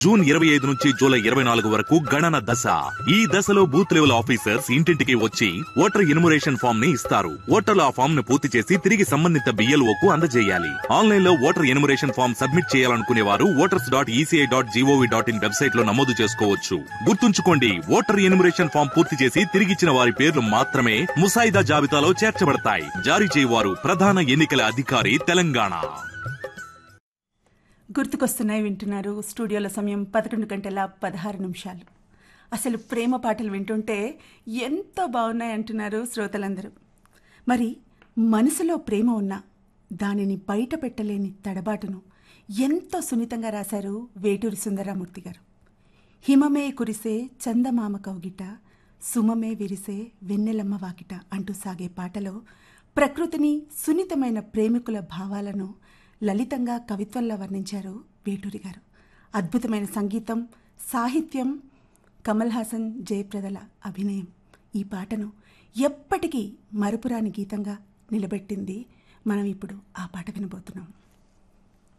June ఇరవై ఐదు నుంచి జూలై ఇరవై నాలుగు వరకు గణన దశ ఈ దశలో బూత్ లెవెల్ ఆఫీసర్స్ ఇంటింటికి వచ్చి ఓటర్ ఇన్మురేషన్ ఫామ్ ని ఇస్తారు ఓటర్లు ఆ ఫామ్ ను పూర్తి చేసి తిరిగి సంబంధిత బిఎల్ఓ కు అందజేయాలి ఆన్లైన్ లో ఓటర్ ఇన్మురేషన్ ఫామ్ సబ్మిట్ చేయాలనుకునే వారు voters dot ECI dot GOV dot in website లో నమోదు చేసుకోవచ్చు గుర్తుంచుకోండి ఓటర్ ఇన్మురేషన్ ఫామ్ పూర్తి చేసి తిరిగిచ్చిన వారి పేర్లు మాత్రమే ముసాయిదా జాబితాలో చేర్చబడతాయి జారీ చేయవారు ప్రధాన ఎన్నికల అధికారి తెలంగాణ గుర్తుకొస్తున్నాయి వింటున్నారు స్టూడియోలో సమయం పదకొండు గంటల పదహారు నిమిషాలు అసలు ప్రేమ పాటలు వింటుంటే ఎంతో బాగున్నాయి అంటున్నారు శ్రోతలందరూ మరి మనసులో ప్రేమ ఉన్నా దానిని బయట పెట్టలేని తడబాటును ఎంతో సున్నితంగా రాశారు వేటూరి సుందరమూర్తి గారు హిమమే కురిసే చందమామ కౌగిట సుమమే విరిసే వెన్నెలమ్మ వాకిట అంటూ సాగే పాటలో ప్రకృతిని సున్నితమైన ప్రేమికుల భావాలను లలితంగా కవిత్వంలో వర్ణించారు వేటూరి గారు అద్భుతమైన సంగీతం సాహిత్యం కమల్ హాసన్ జయప్రదల అభినయం ఈ పాటను ఎప్పటికీ మరుపురాని గీతంగా నిలబెట్టింది మనం ఇప్పుడు ఆ పాట వినబోతున్నాం